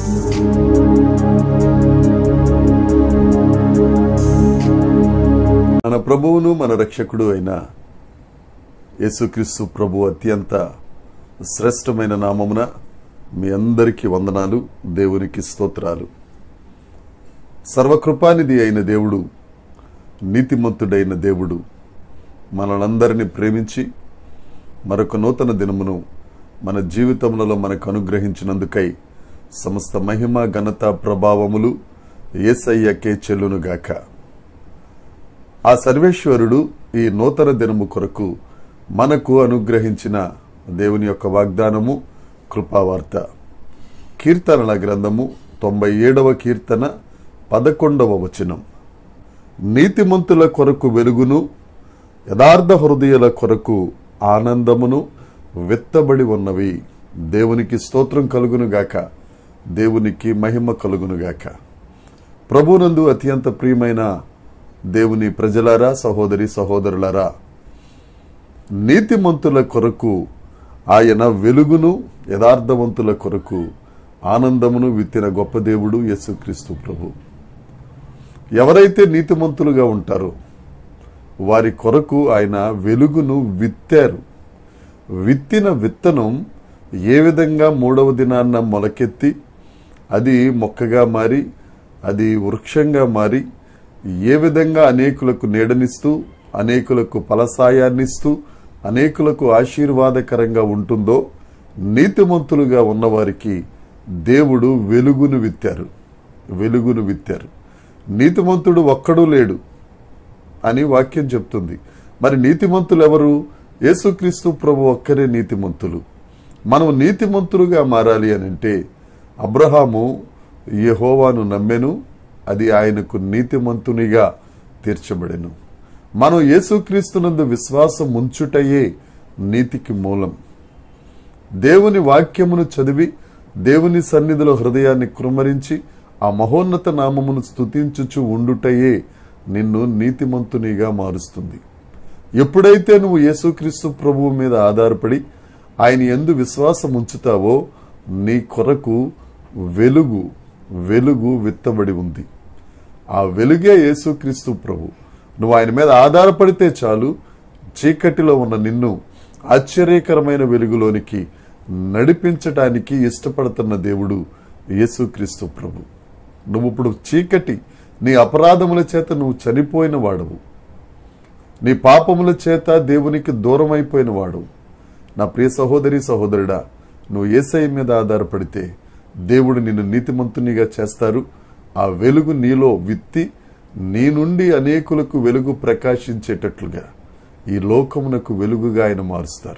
మన ప్రభువును మన రక్షకుడు అయిన యేసుక్రీస్తు ప్రభు అత్యంత శ్రేష్టమైన నామమున మీ అందరికీ వందనాలు దేవునికి స్తోత్రాలు సర్వకృపానిధి అయిన దేవుడు నీతిమంతుడైన దేవుడు మనలందరినీ ప్రేమించి మరొక నూతన దినమును మన జీవితములలో మనకు అనుగ్రహించినందుకై సమస్త మహిమ ఘనత ప్రభావములు ఏసయ్యకే చెల్లునుగాక ఆ సర్వేశ్వరుడు ఈ నూతన దినము కొరకు మనకు అనుగ్రహించిన దేవుని యొక్క వాగ్దానము కృపావార్త కీర్తనల గ్రంథము తొంభై ఏడవ కీర్తన పదకొండవ వచనం నీతిమంతుల కొరకు వెలుగును యథార్థ హృదయుల కొరకు ఆనందమును విత్తబడి ఉన్నవి దేవునికి స్తోత్రం కలుగునుగాక దేవునికి మహిమ కలుగునుగాక ప్రభునందు అత్యంత ప్రియమైన దేవుని ప్రజలారా సహోదరి సహోదరులారా నీతిమంతుల కొరకు ఆయన వెలుగును యథార్థవంతుల కొరకు ఆనందమును విత్తిన గొప్ప దేవుడు యేసుక్రీస్తు ప్రభు ఎవరైతే నీతిమంతులుగా ఉంటారో వారి కొరకు ఆయన వెలుగును విత్తారు విత్తిన విత్తనం ఏ విధంగా మూడవ దినాన్న మొలకెత్తి అది మొక్కగా మారి అది వృక్షంగా మారి ఏ విధంగా అనేకులకు నీడనిస్తూ అనేకులకు ఫలసాయాన్నిస్తూ అనేకులకు ఆశీర్వాదకరంగా ఉంటుందో నీతిమంతులుగా ఉన్నవారికి దేవుడు వెలుగును విత్తారు వెలుగును విత్తారు నీతిమంతుడు ఒక్కడూ లేడు అని వాక్యం చెప్తుంది మరి నీతిమంతులు ఎవరు యేసుక్రీస్తు ప్రభు ఒక్కరే నీతిమంతులు మనం నీతిమంతులుగా మారాలి అని అంటే అబ్రహాము యెహోవాను నమ్మెను అది ఆయనకు నీతిమంతునిగా తీర్చబడెను మనం యేసుక్రీస్తునందు విశ్వాసం ఉంచుటయే నీతికి మూలం దేవుని వాక్యమును చదివి దేవుని సన్నిధిలో హృదయాన్ని కృమరించి ఆ మహోన్నత నామమును స్తుతించుచు ఉండుటయే నిన్ను నీతిమంతునిగా మారుస్తుంది ఎప్పుడైతే నువ్వు యేసుక్రీస్తు ప్రభువు మీద ఆధారపడి ఆయన ఎందు విశ్వాసం ఉంచుతావో నీ కొరకు వెలుగు వెలుగు విత్తబడి ఉంది ఆ వెలుగే యేసుక్రీస్తు ప్రభు నువ్వు ఆయన మీద ఆధారపడితే చాలు చీకటిలో ఉన్న నిన్ను ఆశ్చర్యకరమైన వెలుగులోనికి నడిపించటానికి ఇష్టపడుతున్న దేవుడు యేసుక్రీస్తు ప్రభు నువ్వు ఇప్పుడు చీకటి నీ అపరాధముల చేత నువ్వు చనిపోయిన వాడవు నీ పాపముల చేత దేవునికి దూరం అయిపోయిన వాడు నా ప్రియ సహోదరి సహోదరుడా నువ్వు ఏసై మీద ఆధారపడితే దేవుడు నిన్ను నీతిమంతునిగా చేస్తారు ఆ వెలుగు నీలో విత్తి నీ నుండి అనేకులకు వెలుగు ప్రకాశించేటట్లుగా ఈ లోకమునకు వెలుగుగా ఆయన మారుస్తారు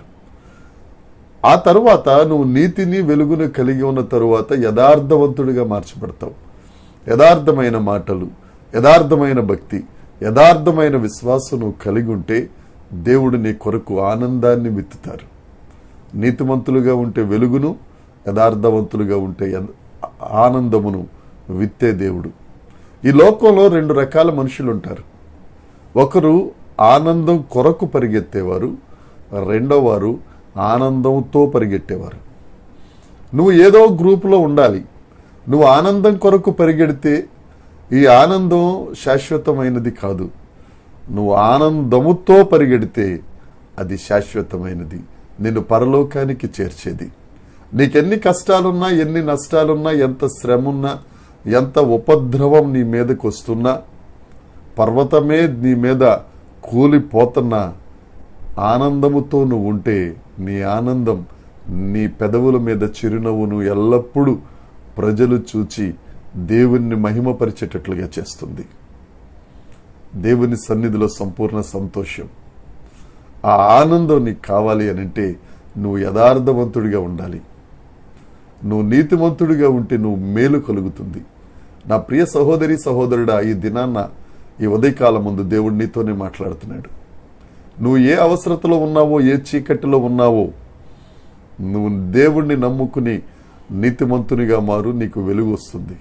ఆ తరువాత నువ్వు నీతిని వెలుగును కలిగి ఉన్న తరువాత యథార్థవంతుడిగా మార్చబడతావు యథార్థమైన మాటలు యథార్థమైన భక్తి యథార్థమైన విశ్వాసం నువ్వు కలిగి ఉంటే దేవుడు నీ కొరకు ఆనందాన్ని విత్తుతారు నీతిమంతులుగా ఉంటే వెలుగును యథార్థవంతులుగా ఉంటే యథ- ఆనందమును విత్తే దేవుడు ఈ లోకంలో రెండు రకాల మనుషులు ఉంటారు ఒకరు ఆనందం కొరకు పరిగెత్తేవారు రెండో వారు ఆనందంతో పరిగెట్టేవారు నువ్వు ఏదో గ్రూపులో ఉండాలి నువ్వు ఆనందం కొరకు పరిగెడితే ఈ ఆనందం శాశ్వతమైనది కాదు నువ్వు ఆనందముతో పరిగెడితే అది శాశ్వతమైనది నిన్ను పరలోకానికి చేర్చేది నీకెన్ని కష్టాలున్నా ఎన్ని నష్టాలున్నా ఎంత శ్రమున్నా ఎంత ఉపద్రవం నీ మీదకి వస్తున్నా పర్వతమే నీ మీద కూలిపోతున్నా ఆనందముతో నువ్వు ఉంటే నీ ఆనందం నీ పెదవుల మీద చిరునవ్వును ఎల్లప్పుడూ ప్రజలు చూచి దేవుణ్ణి మహిమపరిచేటట్లుగా చేస్తుంది దేవుని సన్నిధిలో సంపూర్ణ సంతోషం ఆ ఆనందం నీకు కావాలి అని అంటే నువ్వు యథార్థవంతుడిగా ఉండాలి నువ్వు నీతిమంతుడిగా ఉంటే నువ్వు మేలు కలుగుతుంది నా ప్రియ సహోదరి సహోదరుడా ఈ దినాన్న ఈ ఉదయకాలం ముందు దేవుడు నీతోనే మాట్లాడుతున్నాడు నువ్వు ఏ అవసరతలో ఉన్నావో ఏ చీకటిలో ఉన్నావో నువ్వు దేవుణ్ణి నమ్ముకుని నీతిమంతునిగా మారు నీకు వెలుగు వస్తుంది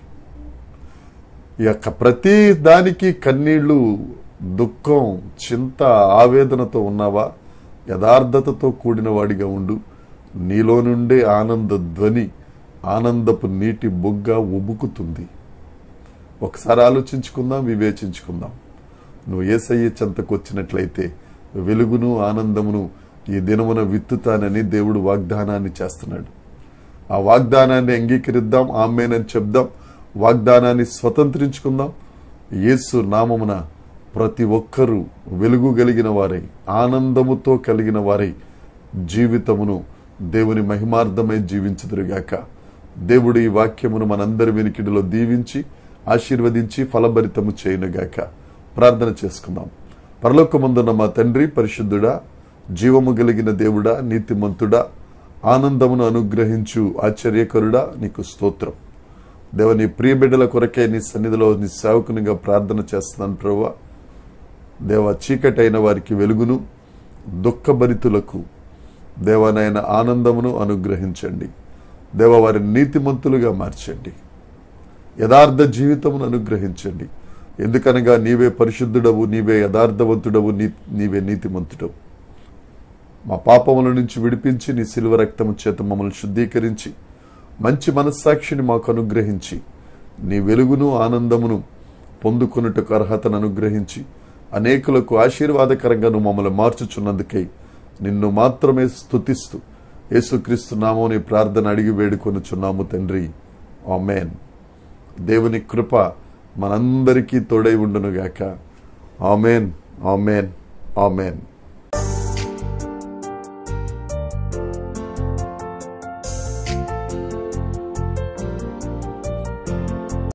ఈ యొక్క ప్రతి దానికి కన్నీళ్లు దుఃఖం చింత ఆవేదనతో ఉన్నావా యథార్థతతో కూడిన వాడిగా ఉండు నీలో నుండే ఆనంద ధ్వని ఆనందపు నీటి బొగ్గ ఉబుకుతుంది ఒకసారి ఆలోచించుకుందాం వివేచించుకుందాం నువ్వు ఏసయ్య చెంతకు వచ్చినట్లయితే వెలుగును ఆనందమును ఈ దినమున విత్తుతానని దేవుడు వాగ్దానాన్ని చేస్తున్నాడు ఆ వాగ్దానాన్ని అంగీకరిద్దాం ఆమెనని చెప్దాం వాగ్దానాన్ని స్వతంత్రించుకుందాం యేసు నామమున ప్రతి ఒక్కరూ వెలుగు కలిగిన వారై ఆనందముతో కలిగిన వారై జీవితమును దేవుని మహిమార్థమై జీవించుదురుగాక దేవుడు ఈ వాక్యమును మనందరి వెనికిడిలో దీవించి ఆశీర్వదించి ఫలభరితము చేయనుగాక ప్రార్థన చేసుకుందాం పరలోకమందున్న మా తండ్రి పరిశుద్ధుడా జీవము కలిగిన దేవుడా నీతిమంతుడా ఆనందమును అనుగ్రహించు ఆశ్చర్యకరుడా నీకు స్తోత్రం దేవ నీ ప్రియ బిడ్డల కొరకే నీ సన్నిధిలో నీ సేవకునిగా ప్రార్థన చేస్తున్నాను ప్రభా దేవ చీకటైన వారికి వెలుగును దుఃఖభరితులకు దేవనైన ఆనందమును అనుగ్రహించండి దేవ వారిని నీతిమంతులుగా మార్చండి యథార్థ జీవితమును అనుగ్రహించండి ఎందుకనగా నీవే పరిశుద్ధుడవు నీవే యథార్థవంతుడవు నీ నీవే నీతిమంతుడవు మా పాపముల నుంచి విడిపించి నీ శిలువ రక్తము చేత మమ్మల్ని శుద్ధీకరించి మంచి మనస్సాక్షిని మాకు అనుగ్రహించి నీ వెలుగును ఆనందమును పొందుకున్నట్టుకు అర్హతను అనుగ్రహించి అనేకులకు ఆశీర్వాదకరంగా నువ్వు మమ్మల్ని మార్చుచున్నందుకై నిన్ను మాత్రమే స్తుతిస్తూ యేసుక్రీస్తు నామోని ప్రార్థన అడిగి వేడుకొనుచున్నాము తండ్రి ఆమెన్ దేవుని కృప మనందరికీ తోడై ఉండునుగాక ఆమెన్ ఆమెన్ ఆమెన్